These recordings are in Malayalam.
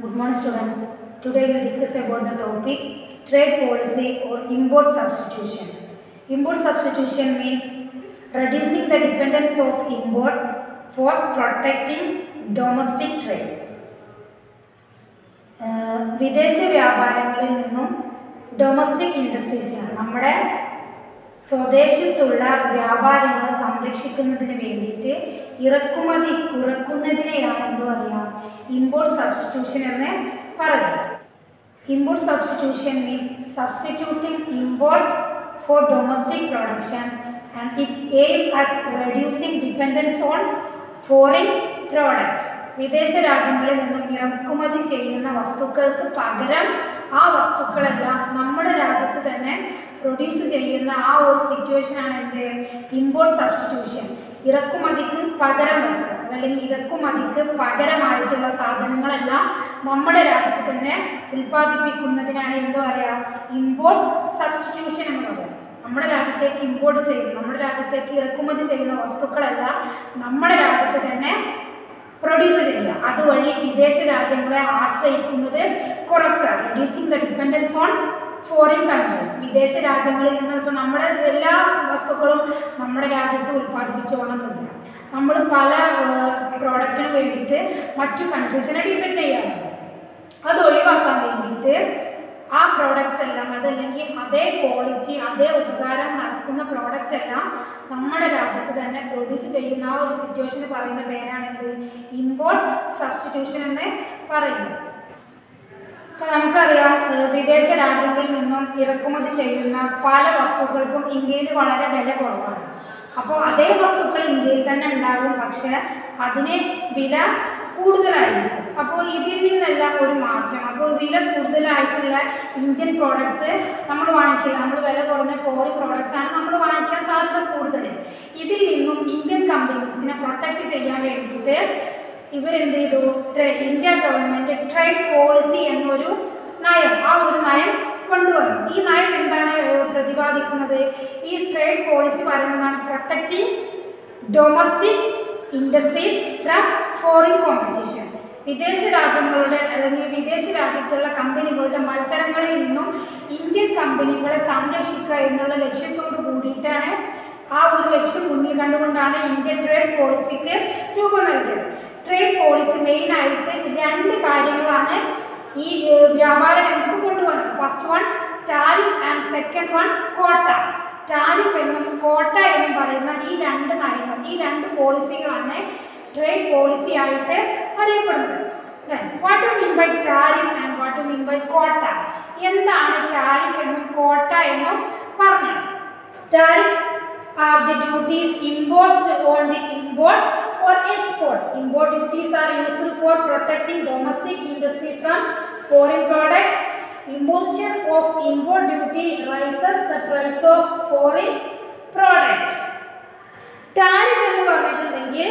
Good morning students. Today we discuss about the topic trade policy or import substitution. Import substitution means reducing the dependence of import for protecting domestic trade. ആഹ് വിദേശ വ്യാപാരങ്ങളിൽ നിന്നും ഡൊമസ്റ്റിക് ഇൻഡസ്ട്രീസിന് നമ്മുടെ സ്വദേശത്തുള്ള വ്യാപാരങ്ങൾ സംരക്ഷിക്കുന്നതിന് വേണ്ടിയിട്ട് ഇറക്കുമതി കുറക്കുന്നതിനെയാണ് എന്ത് പറയുക ഇമ്പോർട്ട് സബ്സ്റ്റിറ്റ്യൂഷൻ എന്ന് പറയുക import substitution means substituting import for domestic production and it aim at reducing dependence on foreign product വിദേശ രാജ്യങ്ങളിൽ നിന്നും ഇറക്കുമതി ചെയ്യുന്ന വസ്തുക്കൾക്ക് പകരം ആ വസ്തുക്കളെല്ലാം നമ്മുടെ രാജ്യത്ത് തന്നെ പ്രൊഡ്യൂസ് ചെയ്യുന്ന ആ ഒരു സിറ്റുവേഷനാണ് എന്ത് ഇമ്പോർട്ട് സബ്സ്റ്റിറ്റ്യൂഷൻ ഇറക്കുമതിക്ക് പകരം വെക്കുക അതല്ലെങ്കിൽ ഇറക്കുമതിക്ക് പകരമായിട്ടുള്ള സാധനങ്ങളെല്ലാം നമ്മുടെ രാജ്യത്ത് തന്നെ ഉൽപ്പാദിപ്പിക്കുന്നതിനാണ് എന്ത് പറയുക ഇമ്പോർട്ട് സബ്സ്റ്റിറ്റ്യൂഷൻ എന്ന് പറയുന്നത് നമ്മുടെ രാജ്യത്തേക്ക് ഇമ്പോർട്ട് ചെയ്യുന്ന നമ്മുടെ രാജ്യത്തേക്ക് ഇറക്കുമതി ചെയ്യുന്ന വസ്തുക്കളെല്ലാം നമ്മുടെ രാജ്യത്ത് തന്നെ പ്രൊഡ്യൂസ് ചെയ്യുക അതുവഴി വിദേശ രാജ്യങ്ങളെ ആശ്രയിക്കുന്നത് കുറക്കുക reducing the dependence on foreign countries വിദേശ രാജ്യങ്ങളിൽ നിന്ന് ഇപ്പോൾ നമ്മുടെ എല്ലാ വസ്തുക്കളും നമ്മുടെ രാജ്യത്ത് ഉൽപ്പാദിപ്പിച്ചോണമെന്നില്ല നമ്മൾ പല പ്രോഡക്റ്റിന് വേണ്ടിയിട്ട് മറ്റു കൺട്രീസിനെ ഡിപ്പെൻഡ് ചെയ്യാറുണ്ട് അത് ഒഴിവാക്കാൻ വേണ്ടിയിട്ട് ആ പ്രോഡക്റ്റ്സ് എല്ലാം അതല്ലെങ്കിൽ അതേ ക്വാളിറ്റി അതേ ഉപകാരം നടക്കുന്ന പ്രോഡക്റ്റ് എല്ലാം നമ്മുടെ രാജ്യത്ത് തന്നെ പ്രൊഡ്യൂസ് ചെയ്യുന്ന ആ ഒരു സിറ്റുവേഷന് പറയുന്ന പേരാണെന്ത് ഇമ്പോർട്ട് സബ്സ്റ്റിറ്റ്യൂഷൻ എന്ന് പറയുന്നത് അപ്പോൾ നമുക്കറിയാം ഏഹ് വിദേശ രാജ്യങ്ങളിൽ നിന്നും ഇറക്കുമതി ചെയ്യുന്ന പല വസ്തുക്കൾക്കും ഇന്ത്യയിൽ വളരെ വില കുറവാണ് അപ്പോൾ അതേ വസ്തുക്കൾ ഇന്ത്യയിൽ തന്നെ ഉണ്ടാകും പക്ഷേ അതിന് വില കൂടുതലായിരിക്കും അപ്പോൾ ഇതിൽ നിന്നെല്ലാം ഒരു മാറ്റം അപ്പോൾ വില കൂടുതലായിട്ടുള്ള ഇന്ത്യൻ പ്രോഡക്ട്സ് നമ്മൾ വാങ്ങിക്കില്ല നമ്മൾ വില കുറഞ്ഞ ഫോറിൻ പ്രോഡക്ട്സ് ആണ് നമ്മൾ വാങ്ങിക്കാൻ സാധ്യത കൂടുതൽ ഇതിൽ നിന്നും ഇന്ത്യൻ കമ്പനീസിനെ പ്രൊട്ടക്റ്റ് ചെയ്യാൻ വേണ്ടിയിട്ട് ഇവരെന്ത് ചെയ്തു ട്രേ- ഇന്ത്യ ഗവൺമെൻറ് ട്രേഡ് പോളിസി എന്നൊരു നയം ആ ഒരു നയം കൊണ്ടുവന്നു ഈ നയം എന്താണ് ഏഹ്, പ്രതിപാദിക്കുന്നത് ഈ ട്രേഡ് പോളിസി പറയുന്നതാണ് protecting domestic industries from foreign competition വിദേശ രാജ്യങ്ങളുടെ അല്ലെങ്കിൽ വിദേശ രാജ്യത്തുള്ള കമ്പനികളുടെ മത്സരങ്ങളിൽ നിന്നും ഇന്ത്യൻ കമ്പനികളെ സംരക്ഷിക്കുക എന്നുള്ള ലക്ഷ്യത്തോട് കൂടിയിട്ടാണ് ആ ഒരു ലക്ഷ്യം മുന്നിൽ കണ്ടുകൊണ്ടാണ് ഇന്ത്യൻ ട്രേഡ് പോളിസിക്ക് രൂപം നൽകിയത് ട്രേഡ് പോളിസി മെയിനായിട്ട് രണ്ട് കാര്യങ്ങളാണ് ഈ ഏഹ്, വ്യാപാര രംഗത്ത് കൊണ്ടുവന്നത് first one tariff and second one quota tariff എന്നും കോട്ട എന്നും പറയുന്ന ഈ രണ്ട് നയങ്ങൾ ഈ രണ്ട് പോളിസികളാണ് ട്രേഡ് പോളിസി ആയിട്ട് അറിയപ്പെടുന്നത് what you mean by tariff and what you mean by quota എന്താണ് ടാരിഫ് എന്നും കോട്ട എന്നും പറഞ്ഞത് tariff are the duties imposed on the import or export. Import duties are used for protecting domestic industry from foreign products. Imposition of import duty raises the price of foreign product. Tariff എന്ന് പറഞ്ഞിട്ടുണ്ടെങ്കിൽ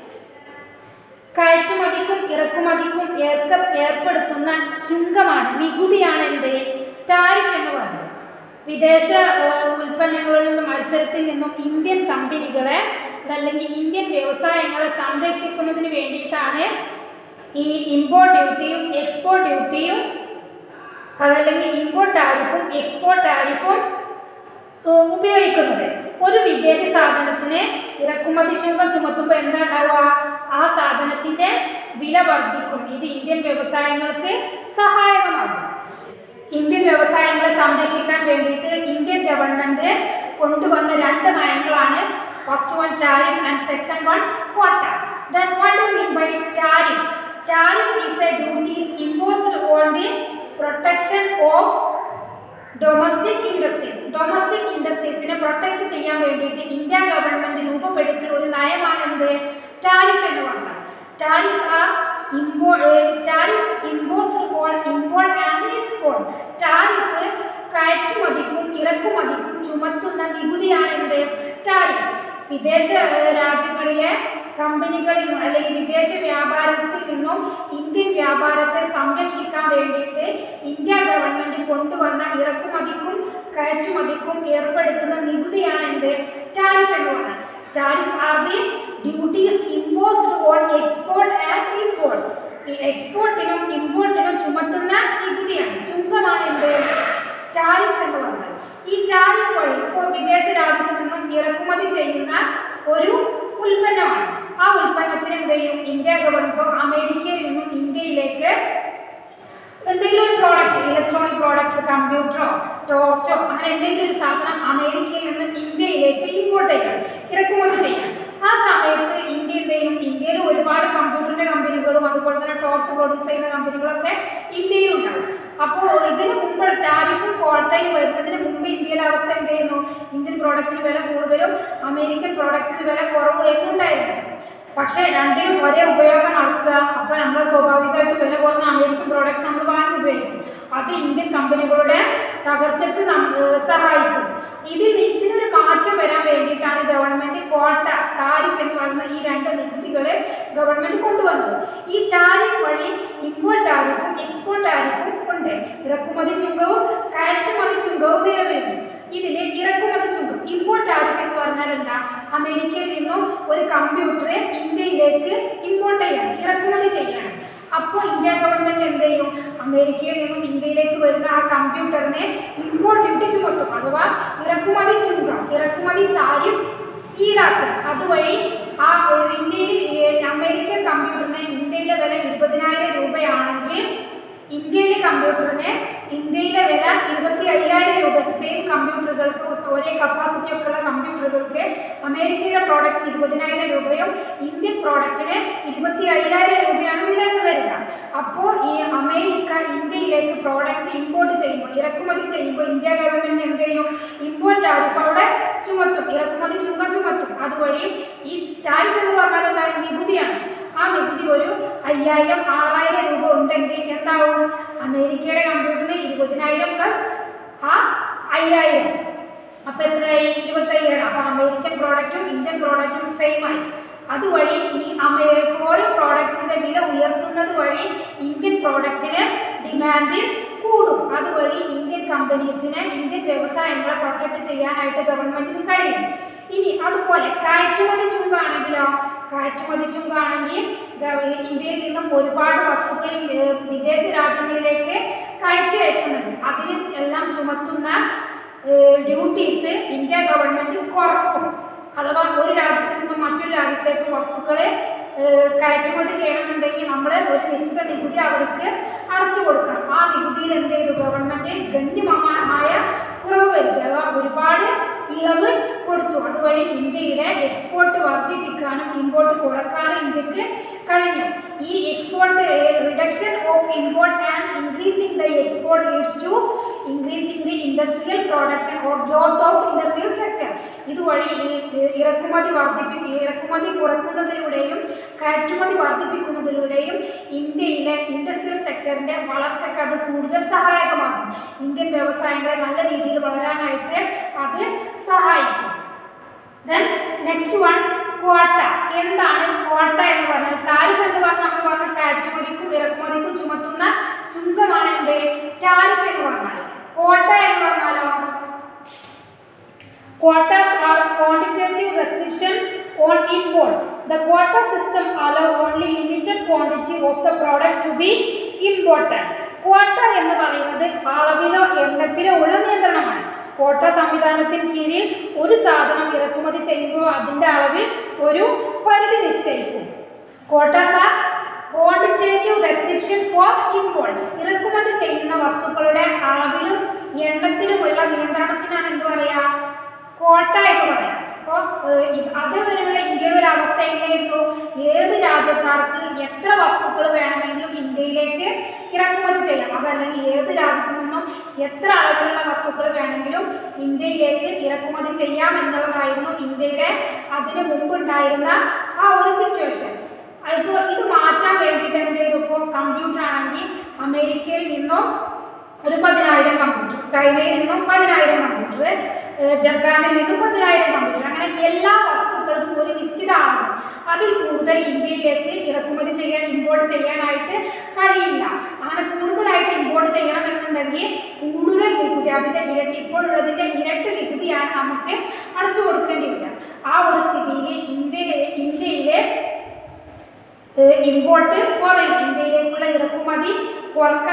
കയറ്റുമതിക്കും ഇറക്കുമതിക്കും ഏർക്ക ഏർപ്പെടുത്തുന്ന ചുങ്കമാണ് നികുതിയാണ് എന്ത് ടാരിഫ് എന്ന് പറയുന്നത് വിദേശ ഏഹ്, ഉൽപ്പന്നങ്ങളിൽ നിന്നും മത്സരത്തിൽ നിന്നും ഇന്ത്യൻ കമ്പനികളെ അതല്ലെങ്കിൽ ഇന്ത്യൻ വ്യവസായങ്ങളെ സംരക്ഷിക്കുന്നതിന് വേണ്ടിയിട്ടാണ് ഈ ഇമ്പോർട്ട് ഡ്യൂട്ടിയും എക്സ്പോർട്ട് ഡ്യൂട്ടിയും അതല്ലെങ്കിൽ ഇമ്പോർട്ട് ടാരിഫും എക്സ്പോർട്ട് ടാരിഫും ഏഹ്, ഉപയോഗിക്കുന്നത് ഒരു വിദേശ സാധനത്തിന് ഇറക്കുമതി ചുങ്കം ചുമത്തുമ്പോൾ എന്താ ഉണ്ടാവുക ആ സാധനത്തിൻ്റെ വില വർദ്ധിക്കും ഇത് ഇന്ത്യൻ വ്യവസായങ്ങൾക്ക് സഹായകമാകും ഇന്ത്യൻ വ്യവസായങ്ങളെ സംരക്ഷിക്കാൻ വേണ്ടിയിട്ട് ഇന്ത്യൻ ഗവൺമെൻറ് കൊണ്ടുവന്ന രണ്ട് നയങ്ങളാണ് first one tariff and second one quota then what do mean by tariff tariff is a duties imposed on the protection of domestic industries domestic ഇൻഡസ്ട്രീസിനെ പ്രൊട്ടക്റ്റ് ചെയ്യാൻ വേണ്ടിയിട്ട് ഇന്ത്യ ഗവൺമെൻറ് രൂപപ്പെടുത്തിയ ഒരു നയമാണ് എന്ത് ടാരിഫ് എന്ന് പറഞ്ഞാൽ ടാരിഫ് ആർ ഇമ്പോ tariff imposed on import and export tariff കയറ്റുമതിക്കും ഇറക്കുമതിക്കും ചുമത്തുന്ന നികുതിയാണ് എന്ത് ടാരിഫ് വിദേശ ഏഹ്, രാജ്യങ്ങളിലെ കമ്പനികളിൽ നിന്നും അല്ലെങ്കിൽ വിദേശ വ്യാപാരത്തിൽ നിന്നും ഇന്ത്യൻ വ്യാപാരത്തെ സംരക്ഷിക്കാൻ വേണ്ടിയിട്ട് ഇന്ത്യ ഗവൺമെൻറ് കൊണ്ടുവന്ന ഇറക്കുമതിക്കും കയറ്റുമതിക്കും ഏർപ്പെടുത്തുന്ന നികുതിയാണ് എന്ത് ടാരിഫ് എന്ന് പറയുന്നത് tariff are the duties imposed on export and import ഈ എക്സ്പോർട്ടിനും ഇമ്പോർട്ടിനും ഇതാണ് എന്ത് ടാരിഫ്സ് എന്ന് പറഞ്ഞാൽ ഈ ടാരിഫ് വഴി ഇപ്പോൾ വിദേശ രാജ്യത്ത് നിന്നും ഇറക്കുമതി ചെയ്യുന്ന ഒരു ഉൽപ്പന്നമാണ് ആ ഉൽപ്പന്നത്തിന് എന്ത് ചെയ്യും ഇന്ത്യ ഗവൺമെന്റ് ഇപ്പോൾ അമേരിക്കയിൽ നിന്നും ഇന്ത്യയിലേക്ക് എന്തെങ്കിലും ഒരു പ്രോഡക്റ്റ് ഇലക്ട്രോണിക് പ്രോഡക്ട്സ് കമ്പ്യൂട്ടറോ ടോർച്ചോ അങ്ങനെ എന്തെങ്കിലും ഒരു സാധനം അമേരിക്കയിൽ നിന്ന് ഇന്ത്യയിലേക്ക് ഇമ്പോർട്ട് ചെയ്യണം ഇറക്കുമതി ചെയ്യണം ആ സമയത്ത് ഇന്ത്യ എന്ത് ചെയ്യും ഇന്ത്യയിൽ ഒരുപാട് കമ്പ്യൂട്ടറിന്റെ കമ്പനികളും അതുപോലെ തന്നെ ടോർച്ച് പ്രൊഡ്യൂസ് ചെയ്യുന്ന കമ്പനികളൊക്കെ ഇന്ത്യയിലുണ്ടാവും അപ്പോൾ ഇതിന് മുമ്പ് ടാരിഫും ക്വാട്ടയും വരുന്നതിന് മുമ്പ് ഇന്ത്യയിലെ അവസ്ഥ എന്ത് ചെയ്യുന്നു ഇന്ത്യൻ പ്രോഡക്റ്റിന് വില കൂടുതലും അമേരിക്കൻ പ്രോഡക്ട്സിന് വില കുറവായിരുന്നു ഉണ്ടായിരുന്നത് പക്ഷേ രണ്ടിനും ഒരേ ഉപയോഗം നടക്കുക അപ്പോൾ നമ്മൾ സ്വാഭാവികമായിട്ട് വില കുറഞ്ഞ അമേരിക്കൻ പ്രോഡക്ട്സ് നമ്മൾ വാങ്ങി ഉപയോഗിക്കും അത് ഇന്ത്യൻ കമ്പനികളുടെ തകർച്ചയ്ക്ക് നം- ഏഹ് സഹായിക്കും ഇതിൽ ഇതിനൊരു മാറ്റം വരാൻ വേണ്ടിയിട്ടാണ് ഗവൺമെന്റ് ക്വാട്ട ടാരിഫ് എന്ന് പറയുന്ന ഈ രണ്ട് നികുതികളെ ഗവൺമെന്റ് കൊണ്ടുവന്നത് ഈ ടാരിഫ് വഴി ഇമ്പോർട്ട് ടാരിഫും എക്സ്പോർട്ട് ടാരിഫും ഉണ്ട് ഇറക്കുമതി ചുങ്കവും കയറ്റുമതി ചുങ്കവും നിലവിലുണ്ട് ഇതിൽ ഇറക്കുമതി ചുങ്കം ഇമ്പോർട്ട് ടാരിഫ് എന്ന് പറഞ്ഞാൽ എന്താ അമേരിക്കയിൽ നിന്നും ഒരു കമ്പ്യൂട്ടർ ഇന്ത്യയിലേക്ക് ഇമ്പോർട്ട് ചെയ്യണം ഇറക്കുമതി ചെയ്യണം അപ്പോൾ ഇന്ത്യ ഗവൺമെന്റ് എന്ത് ചെയ്യും അമേരിക്കയിൽ നിന്നും ഇന്ത്യയിലേക്ക് വരുന്ന ആ കമ്പ്യൂട്ടറിനെ ഇമ്പോർട്ട് ഡ്യൂട്ടി ചുമത്തും അഥവാ ഇറക്കുമതി ചുങ്കം ഇറക്കുമതി താരിഫ് ഈടാക്കും അതുവഴി ആ ഏഹ്, ഇന്ത്യയിൽ ഏഹ്, അമേരിക്കൻ കമ്പ്യൂട്ടറിന് ഇന്ത്യയിലെ വില ഇരുപതിനായിരം രൂപയാണെങ്കിൽ ഇന്ത്യയിലെ കമ്പ്യൂട്ടറിന് ഇന്ത്യയിലെ വില ഇരുപത്തി അയ്യായിരം രൂപ സെയിം കമ്പ്യൂട്ടറുകൾക്ക് ഒരേ കപ്പാസിറ്റി ഒക്കെ ഉള്ള കമ്പ്യൂട്ടറുകൾക്ക് അമേരിക്കയുടെ പ്രോഡക്റ്റ് ഇരുപതിനായിരം രൂപയും ഇന്ത്യൻ പ്രോഡക്റ്റിന് ഇരുപത്തി അയ്യായിരം രൂപയാണ് വില എന്ന് വരിക അപ്പോൾ ഈ അമേരിക്ക ഇന്ത്യയിലേക്ക് പ്രോഡക്റ്റ് ഇമ്പോർട്ട് ചെയ്യുമ്പോൾ ഇറക്കുമതി ചെയ്യുമ്പോൾ ഇന്ത്യ ഗവൺമെന്റ് എന്ത് ചെയ്യും ഇമ്പോർട്ട് ടാരിഫ് അവിടെ ചുമത്തും ഇറക്കുമതി ചുങ്കം ചുമത്തും അതുവഴി ഈ ടാരിഫ് എന്ന് പറഞ്ഞാൽ എന്താണ് നികുതിയാണ് ആ നികുതി ഒരു അയ്യായിരം ആറായിരം രൂപ ഉണ്ടെങ്കിൽ എന്താവും അമേരിക്കയുടെ കമ്പ്യൂട്ടറിന് ഇരുപതിനായിരം പ്ലസ് ആ അയ്യായിരം അപ്പൊ എത്രയായി ഇരുപത്തയ്യായിരം അപ്പൊ അമേരിക്കൻ പ്രോഡക്റ്റും ഇന്ത്യൻ പ്രോഡക്റ്റും സെയിം ആയി അതുവഴി ഈ അമേ ഫോറിൻ പ്രോഡക്ട്സിന്റെ വില ഉയർത്തുന്നത് വഴി ഇന്ത്യൻ പ്രോഡക്റ്റിന് ഡിമാൻഡ് കൂടും അതുവഴി ഇന്ത്യൻ കമ്പനീസിനെ ഇന്ത്യൻ വ്യവസായങ്ങളെ പ്രൊട്ടക്ട് ചെയ്യാനായിട്ട് ഗവൺമെന്റിന് കഴിയും ഇനി അതുപോലെ കയറ്റുമതി ചുങ്കാണെങ്കിലോ കയറ്റുമതി ചുങ്കാണെങ്കിൽ ഗവ- ഇന്ത്യയിൽ നിന്നും ഒരുപാട് വസ്തുക്കൾ ഈ, ഏർ, വിദേശ രാജ്യങ്ങളിലേക്ക് കയറ്റി അയക്കുന്നുണ്ട് അതിന് എല്ലാം ചുമത്തുന്ന ഡ്യൂട്ടീസ് ഇന്ത്യ ഗവൺമെന്റ് കുറക്കും അഥവാ ഒരു രാജ്യത്ത് നിന്നും മറ്റൊരു രാജ്യത്തേക്ക് വസ്തുക്കളെ ഏഹ്, കയറ്റുമതി ചെയ്യണമെന്നുണ്ടെങ്കിൽ നമ്മൾ ഒരു നിശ്ചിത നികുതി അവർക്ക് അടച്ചു കൊടുക്കണം ആ നികുതിയിൽ എന്ത് ചെയ്തു ഗവൺമെന്റ് ഗണ്യമായ കുറവ് വരുത്തി അഥവാ ഒരുപാട് ഇളവ് കൊടുത്തു അതുവഴി ഇന്ത്യയുടെ എക്സ്പോർട്ട് വർദ്ധിപ്പിക്കാനും ഇമ്പോർട്ട് കുറക്കാനും ഇന്ത്യക്ക് കഴിഞ്ഞു ഈ export reduction of import and increasing the export leads to increasing the industrial production or growth of industrial sector ഇതുവഴി ഈ- ഈ ഇറക്കുമതി വർദ്ധിപ്പി ഇറക്കുമതി കുറക്കുന്നതിലൂടെയും കയറ്റുമതി വർദ്ധിപ്പിക്കുന്നതിലൂടെയും ഇന്ത്യയിലെ ഇൻഡസ്ട്രിയൽ സെക്ടറിന്റെ വളർച്ചയ്ക്ക് അത് കൂടുതൽ സഹായകമാകും ഇന്ത്യൻ വ്യവസായങ്ങളെ നല്ല രീതിയിൽ വളരാനായിട്ട് അത് സഹായിക്കും ദെൻ നെക്സ്റ്റ് വൺ ക്വാട്ട എന്താണ് ക്വാട്ട എന്ന് പറഞ്ഞാൽ താരിഫ് എന്ന് പറഞ്ഞാൽ നമ്മൾ പറഞ്ഞ കയറ്റുമതിക്കും ഇറക്കുമതിക്കും ചുമത്തുന്ന ചുങ്കമാണ് എന്ത് ടാരിഫ് എന്ന് പറഞ്ഞാൽ ക്വാട്ട എന്ന് പറഞ്ഞാലോ Quotas are quantitative restriction on import. The quota system allow only limited quantity of the product to be imported. Quota എന്ന് പറയുന്നത് അളവിലോ എണ്ണത്തിലോ ഉള്ള നിയന്ത്രണമാണ് ക്വാട്ട സംവിധാനത്തിന് കീഴിൽ ഒരു സാധനം ഇറക്കുമതി ചെയ്യുമ്പോൾ അതിൻ്റെ അളവിൽ ഒരു പരിധി നിശ്ചയിക്കും quotas are quantitative restriction for import ഇറക്കുമതി ചെയ്യുന്ന വസ്തുക്കളുടെ അളവിലും എണ്ണത്തിലുമുള്ള നിയന്ത്രണത്തിനാണ് എന്ത് പറയുക കോട്ട എന്ന് പറയാം അപ്പോൾ അതുവരെയുള്ള ഇന്ത്യയുടെ ഒരു അവസ്ഥ എങ്ങനെയായിരുന്നു ഏത് രാജ്യക്കാർക്ക് എത്ര വസ്തുക്കൾ വേണമെങ്കിലും ഇന്ത്യയിലേക്ക് ഇറക്കുമതി ചെയ്യാം അതല്ലെങ്കിൽ ഏത് രാജ്യത്തു നിന്നും എത്ര അളവിലുള്ള വസ്തുക്കൾ വേണമെങ്കിലും ഇന്ത്യയിലേക്ക് ഇറക്കുമതി ചെയ്യാം എന്നുള്ളതായിരുന്നു ഇന്ത്യയുടെ അതിന് മുമ്പുണ്ടായിരുന്ന ആ ഒരു സിറ്റുവേഷൻ ഇപ്പോൾ ഇത് മാറ്റാൻ വേണ്ടിയിട്ട് എന്ത് ചെയ്തു ഇപ്പോൾ കമ്പ്യൂട്ടർ ആണെങ്കിൽ അമേരിക്കയിൽ നിന്നും ഒരു പതിനായിരം കമ്പ്യൂട്ടർ ചൈനയിൽ നിന്നും പതിനായിരം കമ്പ്യൂട്ടർ ഏഹ് ജപ്പാനിൽ നിന്നും പതിനായിരം കമ്പ്യൂട്ടർ അങ്ങനെ എല്ലാ വസ്തുക്കൾക്കും ഒരു നിശ്ചിത അളവ് അതിൽ കൂടുതൽ ഇന്ത്യയിലേക്ക് ഇറക്കുമതി ചെയ്യാൻ ഇമ്പോർട്ട് ചെയ്യാനായിട്ട് കഴിയില്ല അങ്ങനെ കൂടുതലായിട്ട് ഇമ്പോർട്ട് ചെയ്യണമെന്നുണ്ടെങ്കിൽ കൂടുതൽ നികുതി അതിൻ്റെ ഇരട്ടി ഇപ്പോഴുള്ളതിൻ്റെ ഇരട്ടി നികുതിയാണ് നമുക്ക് അടച്ചു കൊടുക്കേണ്ടി വരിക ആ ഒരു സ്ഥിതിയിൽ ഇന്ത്യയിലെ ഇന്ത്യയിലെ ഇമ്പോർട്ട് കുറയും ഇന്ത്യയിലേക്കുള്ള ഇറക്കുമതി കുറക്കാനും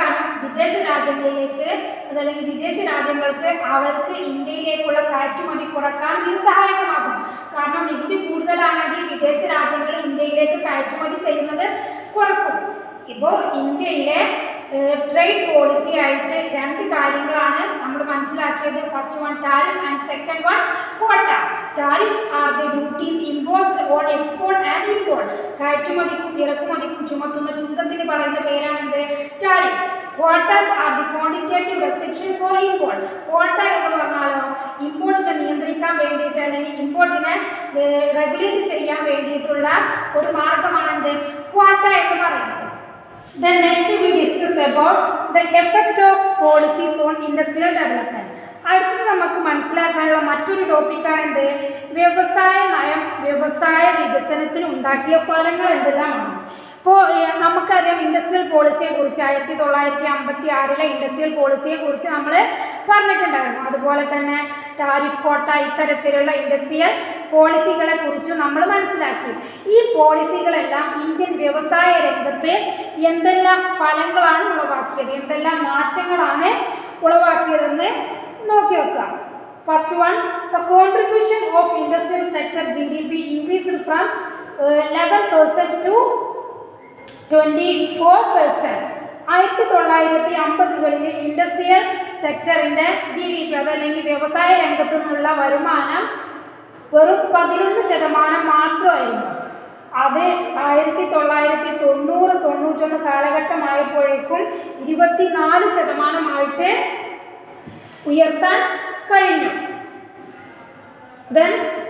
വിദേശ രാജ്യങ്ങളിലേക്ക് അതല്ലെങ്കിൽ വിദേശ രാജ്യങ്ങൾക്ക് അവർക്ക് ഇന്ത്യയിലേക്കുള്ള കയറ്റുമതി കുറക്കാൻ ഇത് സഹായകമാകും കാരണം നികുതി കൂടുതലാണെങ്കിൽ വിദേശ രാജ്യങ്ങൾ ഇന്ത്യയിലേക്ക് കയറ്റുമതി ചെയ്യുന്നത് കുറക്കും ഇപ്പോൾ ഇന്ത്യയിലെ ട്രേഡ് പോളിസി ആയിട്ട് രണ്ട് കാര്യങ്ങളാണ് നമ്മൾ മനസ്സിലാക്കിയത് first one tariff and second one quota tariff are the duties imposed on export and import കയറ്റുമതിക്കും ഇറക്കുമതിക്കും ചുമത്തുന്ന ചുങ്കത്തിന് പറയുന്ന പേരാണെന്ത് tariff quotas are the quantitative restriction for import quota എന്ന് പറഞ്ഞാലോ ഇമ്പോർട്ടിനെ നിയന്ത്രിക്കാൻ വേണ്ടിയിട്ട് അല്ലെങ്കിൽ ഇമ്പോർട്ടിനെ റെഗുലേറ്റ് ചെയ്യാൻ വേണ്ടിയിട്ടുള്ള ഒരു മാർഗമാണ് എന്ത് ക്വാട്ട എന്ന് പറയുന്നത് Then next we discuss about the effect of policies on industrial development. അടുത്തത് നമുക്ക് മനസ്സിലാക്കാനുള്ള മറ്റൊരു ടോപ്പിക്കാണ് എന്ത് വ്യവസായ നയം വ്യവസായ വികസനത്തിന് ഉണ്ടാക്കിയ ഫലങ്ങൾ എന്തെല്ലാമാണ് ഇപ്പോൾ നമുക്കറിയാം ഇൻഡസ്ട്രിയൽ പോളിസിയെ കുറിച്ച് ആയിരത്തി തൊള്ളായിരത്തി അമ്പത്തി ആറിലെ ഇൻഡസ്ട്രിയൽ പോളിസിയെ കുറിച്ച് നമ്മൾ പറഞ്ഞിട്ടുണ്ടായിരുന്നു അതുപോലെ തന്നെ ടാരിഫ് കോട്ട ഇത്തരത്തിലുള്ള ഇൻഡസ്ട്രിയൽ പോളിസികളെ കുറിച്ച് നമ്മൾ മനസ്സിലാക്കി ഈ പോളിസികളെല്ലാം ഇന്ത്യൻ വ്യവസായ രംഗത്ത് എന്തെല്ലാം ഫലങ്ങളാണ് ഉളവാക്കിയത് എന്തെല്ലാം മാറ്റങ്ങളാണ് ഉളവാക്കിയതെന്ന് നോക്കി വെക്കാം first one the contribution of industrial sector G D P increase from eleven percent to twenty four percent ആയിരത്തി തൊള്ളായിരത്തി അമ്പതുകളിൽ ഇൻഡസ്ട്രിയൽ സെക്ടറിൻ്റെ ജി ഡി പി അതല്ലെങ്കിൽ വ്യവസായ രംഗത്തു നിന്നുള്ള വരുമാനം വെറും പതിനൊന്ന് ശതമാനം മാത്രമായിരുന്നു അത് ആയിരത്തി തൊള്ളായിരത്തി തൊണ്ണൂറ് തൊണ്ണൂറ്റൊന്ന് കാലഘട്ടമായപ്പോഴേക്കും ഇരുപത്തിനാല് ശതമാനമായിട്ട് ഉയർത്താൻ കഴിഞ്ഞു then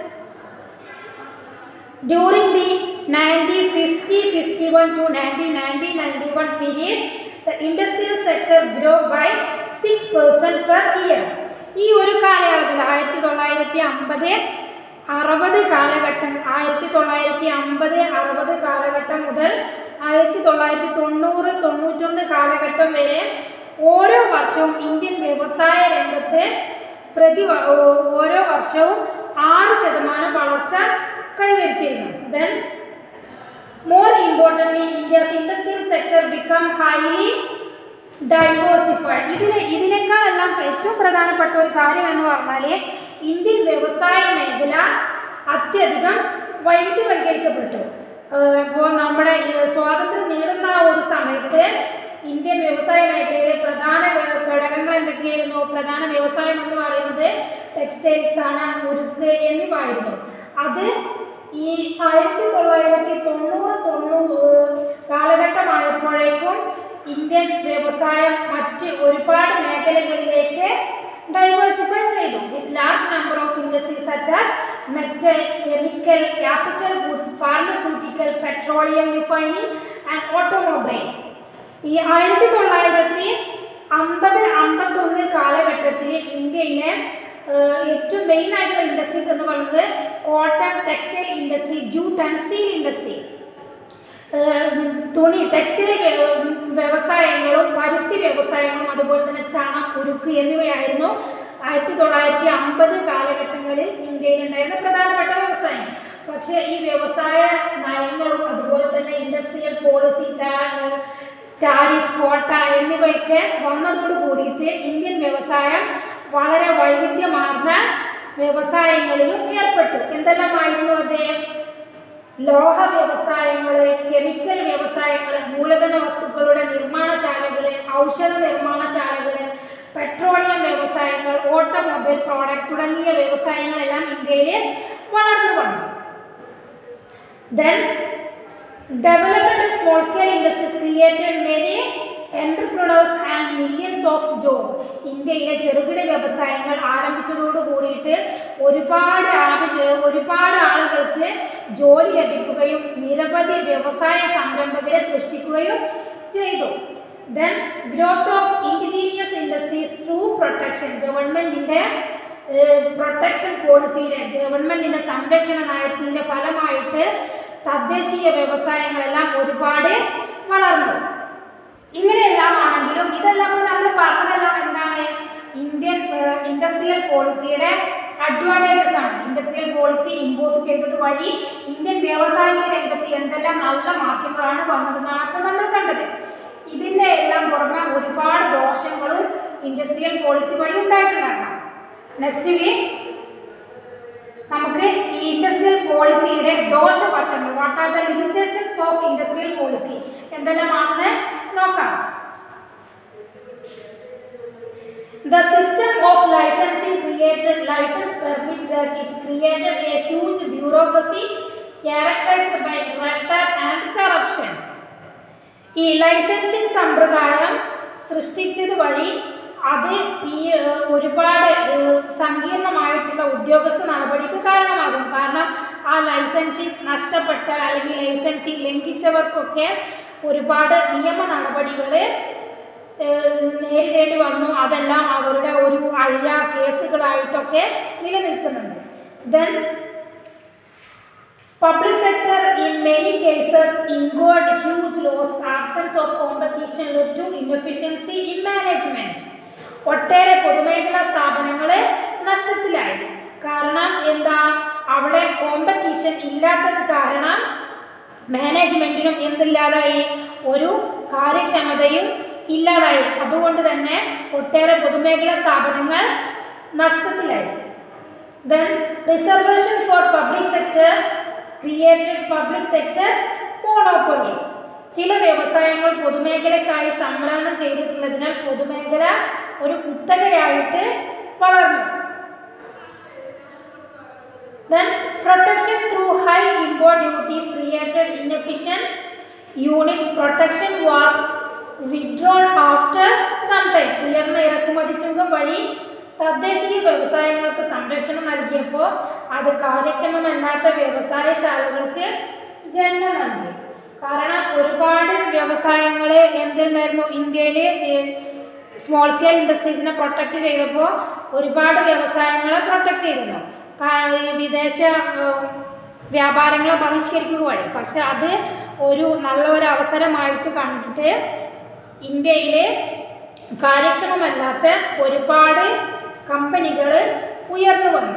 During the 1950-51 to 1990-91 period, the industrial sector grew by 6% per year. ഈ ഒരു കാലയളവിൽ ആയിരത്തി തൊള്ളായിരത്തി അമ്പത് അറുപത് കാലഘട്ടം ആയിരത്തി തൊള്ളായിരത്തി അമ്പത് അറുപത് കാലഘട്ടം മുതൽ ആയിരത്തി തൊള്ളായിരത്തി തൊണ്ണൂറ് തൊണ്ണൂറ്റൊന്ന് കാലഘട്ടം വരെ ഓരോ വർഷവും ഇന്ത്യൻ വ്യവസായ രംഗത്ത് പ്രതി വ- ഓ- ഓരോ വർഷവും ആറ് ശതമാനം വളർച്ച കൈവരിച്ചിരുന്നു then more importantly India's industrial sector become highly diversified ഇതിന് ഇതിനേക്കാളെല്ലാം ഏറ്റവും പ്രധാനപ്പെട്ട ഒരു കാര്യം എന്ന് പറഞ്ഞാൽ ഇന്ത്യൻ വ്യവസായ മേഖല അത്യധികം വൈവിധ്യവൽക്കരിക്കപ്പെട്ടു ഇപ്പോൾ നമ്മുടെ ഈ സ്വാതന്ത്ര്യം നേടുന്ന ആ ഒരു സമയത്ത് ഇന്ത്യൻ വ്യവസായ മേഖലയിലെ പ്രധാന ഘ- ഘടകങ്ങൾ എന്തൊക്കെയായിരുന്നു പ്രധാന വ്യവസായം എന്ന് പറയുന്നത് ടെക്സ്റ്റൈൽസ് ആണ് ഉരുക്ക് എന്നിവയായിരുന്നു അത് ഈ ആയിരത്തി തൊള്ളായിരത്തി തൊണ്ണൂറ് തൊണ്ണൂറ് കാലഘട്ടമായപ്പോഴേക്കും ഇന്ത്യൻ വ്യവസായം മറ്റ് ഒരുപാട് മേഖലകളിലേക്ക് ഡൈവേഴ്സിഫൈ ചെയ്തു with large number of industries such as metal chemical capital goods pharmaceutical petroleum refining and automobile ഈ ആയിരത്തി തൊള്ളായിരത്തി അമ്പത് അമ്പത്തൊന്ന് കാലഘട്ടത്തിൽ ഇന്ത്യയിലെ ഏഹ്, ഏറ്റവും മെയിൻ ആയിട്ടുള്ള ഇൻഡസ്ട്രീസ് എന്ന് പറയുന്നത് cotton textile industry jute and steel industry ഏഹ്, തുണി ടെക്സ്റ്റൈൽ വ്യ- വ്യവസായങ്ങളും പരുത്തി വ്യവസായങ്ങളും അതുപോലെ തന്നെ ചണം ഉരുക്ക് എന്നിവയായിരുന്നു ആയിരത്തി തൊള്ളായിരത്തി അമ്പത് കാലഘട്ടങ്ങളിൽ ഇന്ത്യയിൽ ഉണ്ടായിരുന്ന പ്രധാനപ്പെട്ട വ്യവസായം പക്ഷേ ഈ വ്യവസായ നയങ്ങളും അതുപോലെ തന്നെ ഇൻഡസ്ട്രിയൽ പോളിസി ടാരിഫ് കോട്ട എന്നിവയൊക്കെ വന്നതോട് കൂടിയിട്ട് ഇന്ത്യൻ വ്യവസായം വളരെ വൈവിധ്യമാർന്ന വ്യവസായങ്ങളിലും ഏർപ്പെട്ടു എന്തെല്ലാമായിരുന്നു അത് ലോഹ വ്യവസായങ്ങൾ കെമിക്കൽ വ്യവസായങ്ങൾ മൂലധന വസ്തുക്കളുടെ നിർമ്മാണശാലകൾ ഔഷധ നിർമ്മാണശാലകൾ പെട്രോളിയം വ്യവസായങ്ങൾ ഓട്ടോമൊബൈൽ പ്രോഡക്റ്റ് തുടങ്ങിയ വ്യവസായങ്ങളെല്ലാം ഇന്ത്യയിൽ വളർന്നു വന്നു then development of small scale industries created many entrepreneurs and millions of job ഇന്ത്യയിലെ ചെറുകിട വ്യവസായങ്ങൾ ആരംഭിച്ചതോട് കൂടിയിട്ട് ഒരുപാട് ആവശ്യ ഒരുപാട് ആളുകൾക്ക് ജോലി ലഭിക്കുകയും നിരവധി വ്യവസായ സംരംഭകരെ സൃഷ്ടിക്കുകയും ചെയ്തു then growth of indigenous industries through protection ഗവൺമെൻറ്റിൻ്റെ പ്രൊട്ടക്ഷൻ പോളിസിയുടെ ഗവൺമെൻറ്റിൻ്റെ സംരക്ഷണ നയത്തിൻ്റെ ഫലമായിട്ട് തദ്ദേശീയ വ്യവസായങ്ങളെല്ലാം ഒരുപാട് വളർന്നു ഇങ്ങനെയെല്ലാം ആണെങ്കിലും ഇതെല്ലാം നമ്മൾ പറഞ്ഞതെല്ലാം എന്താണ് ഇന്ത്യൻ ഇൻഡസ്ട്രിയൽ പോളിസിയുടെ അഡ്വാൻറ്റേജസ് ആണ് ഇൻഡസ്ട്രിയൽ പോളിസി ഇമ്പോസ് ചെയ്തത് വഴി ഇന്ത്യൻ വ്യവസായിക രംഗത്ത് എന്തെല്ലാം നല്ല മാറ്റങ്ങളാണ് വന്നതെന്നാണ് ഇപ്പോൾ നമ്മൾ കണ്ടത് ഇതിൻ്റെ എല്ലാം പുറമെ ഒരുപാട് ഇൻഡസ്ട്രിയൽ പോളിസി വഴി ഉണ്ടായിട്ടുണ്ടാകാം നെക്സ്റ്റ് വി നമുക്ക് ഈ ഇൻഡസ്ട്രിയൽ പോളിസിയുടെ ദോഷവശങ്ങൾ what are the limitations of industrial policy എന്തെല്ലാമാണെന്ന് നോക്കാം The system of licensing created license permit that it created a huge bureaucracy characterized by corruption and corruption. ഈ ലൈസൻസിങ് സമ്പ്രദായം സൃഷ്ടിച്ചത് വഴി അത് ഈ ഏഹ്, ഒരുപാട് ഏഹ്, സങ്കീർണമായിട്ടുള്ള ഉദ്യോഗസ്ഥ നടപടിക്ക് കാരണമാകും കാരണം ആ ലൈസൻസിങ് നഷ്ടപ്പെട്ട അല്ലെങ്കിൽ ലൈസൻസിങ് ലംഘിച്ചവർക്കൊക്കെ ഒരുപാട് നിയമ നടപടികൾ നേരിടേണ്ടി വന്നു അതെല്ലാം അവരുടെ ഒരു അഴിയ കേസുകളായിട്ടൊക്കെ നിലനിൽക്കുന്നുണ്ട് then Public sector in many cases incurred huge loss. Absence of competition led to inefficiency in management. ഒട്ടേറെ പൊതുമേഖലാ സ്ഥാപനങ്ങൾ നഷ്ടത്തിലായി കാരണം എന്താ അവിടെ കോമ്പറ്റീഷൻ ഇല്ലാത്തത് കാരണം മാനേജ്മെന്റിനും എന്തില്ലാതായി ഒരു കാര്യക്ഷമതയും ഇല്ലാതായി അതുകൊണ്ട് തന്നെ ഒട്ടേറെ പൊതുമേഖലാ സ്ഥാപനങ്ങൾ നഷ്ടത്തിലായി then reservation for public sector created public sector monopoly ചില വ്യവസായങ്ങൾ പൊതുമേഖലയ്ക്കായി സംവരണം ചെയ്തിട്ടുള്ളതിനാൽ പൊതുമേഖല ഒരു കുത്തകയായിട്ട് വളർന്നു then protection through high import duties created inefficient units protection was withdrawn after some time ഉയർന്ന ഇറക്കുമതി ചുങ്കം വഴി തദ്ദേശീയ വ്യവസായങ്ങൾക്ക് സംരക്ഷണം നൽകിയപ്പോൾ അത് കാര്യക്ഷമമല്ലാത്ത വ്യവസായശാലകൾക്ക് ജന്മം നൽകി കാരണം ഒരുപാട് വ്യവസായങ്ങൾ എന്തുണ്ടായിരുന്നു ഇന്ത്യയിൽ സ്മോൾ സ്കെയിൽ ഇൻഡസ്ട്രീസിനെ പ്രൊട്ടക്റ്റ് ചെയ്തപ്പോൾ ഒരുപാട് വ്യവസായങ്ങളെ പ്രൊട്ടക്റ്റ് ചെയ്തിരുന്നു കാരണം ഈ വിദേശ ഏഹ്, വ്യാപാരങ്ങളെ ബഹിഷ്കരിക്കുക വഴി പക്ഷെ അത് ഒരു നല്ല ഒരു അവസരമായിട്ട് കണ്ടിട്ട് ഇന്ത്യയിൽ കാര്യക്ഷമമല്ലാത്ത ഒരുപാട് കമ്പനികൾ ഉയർന്നു വന്നു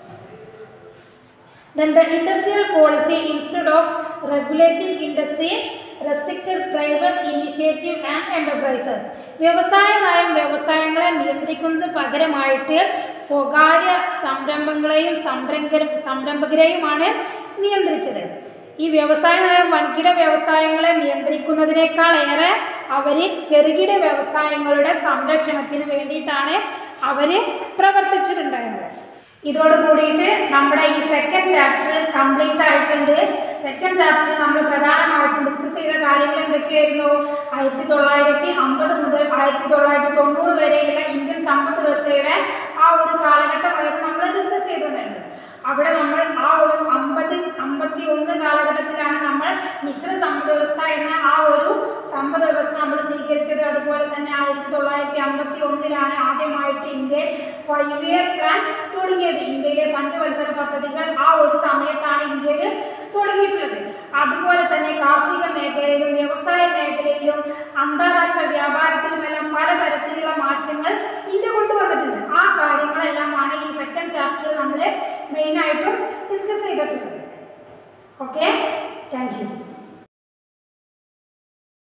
Then the industrial policy instead of regulating industry restricted private initiative and enterprises. വ്യവസായ നയം വ്യവസായങ്ങളെ നിയന്ത്രിക്കുന്നത് പകരമായിട്ട് സ്വകാര്യ സംരംഭങ്ങളെയും സംരംഭ സംരംഭകരെയുമാണ് നിയന്ത്രിച്ചത് ഈ വ്യവസായ നയം വൻകിട വ്യവസായങ്ങളെ നിയന്ത്രിക്കുന്നതിനേക്കാൾ ഏറെ അവർ ചെറുകിട വ്യവസായങ്ങളുടെ സംരക്ഷണത്തിന് വേണ്ടിയിട്ടാണ് അവർ പ്രവർത്തിച്ചിട്ടുണ്ടായിരുന്നത് ഇതോട് കൂടിയിട്ട് നമ്മുടെ ഈ സെക്കൻഡ് ചാപ്റ്റർ കംപ്ലീറ്റ് ആയിട്ടുണ്ട് സെക്കൻഡ് ചാപ്റ്ററിൽ നമ്മൾ പ്രധാനമായിട്ടും ഡിസ്കസ് ചെയ്ത കാര്യങ്ങൾ എന്തൊക്കെയായിരുന്നു ആയിരത്തി തൊള്ളായിരത്തി അമ്പത് മുതൽ ആയിരത്തി തൊള്ളായിരത്തി തൊണ്ണൂറ് വരെയുള്ള ഇന്ത്യൻ സമ്പദ് വ്യവസ്ഥയുടെ ആ ഒരു കാലഘട്ടമായിരുന്നു നമ്മൾ ഡിസ്കസ് ചെയ്തിട്ടുണ്ട് അവിടെ നമ്മൾ ആ ഒരു അമ്പത് അമ്പത്തി ഒന്ന് കാലഘട്ടത്തിലാണ് നമ്മൾ മിശ്ര സമ്പദ് വ്യവസ്ഥ എന്ന ആ ഒരു സമ്പദ് വ്യവസ്ഥ നമ്മൾ സ്വീകരിച്ചത് അതുപോലെ തന്നെ ആയിരത്തി തൊള്ളായിരത്തി അമ്പത്തി ഒന്നിലാണ് ആദ്യമായിട്ട് ഇന്ത്യ ഫൈവ് ഇയർ പ്ലാൻ തുടങ്ങിയത് ഇന്ത്യയിലെ പഞ്ചവത്സര പദ്ധതികൾ ആ ഒരു സമയത്താണ് ഇന്ത്യയിൽ തുടങ്ങിയിട്ടുള്ളത് അതുപോലെ തന്നെ കാർഷിക മേഖലയിലും വ്യവസായ മേഖലയിലും അന്താരാഷ്ട്ര വ്യാപാരത്തിലുമെല്ലാം പലതരത്തിലുള്ള മാറ്റങ്ങൾ ഇന്ത്യ കൊണ്ടുവന്നിട്ടുണ്ട് ആ കാര്യങ്ങളെല്ലാമാണ് ഈ സെക്കൻഡ് ചാപ്റ്ററിൽ നമ്മൾ മെയിനായിട്ടും ഡിസ്കസ് ചെയ്തിട്ടുള്ളത് ഓക്കെ താങ്ക് യു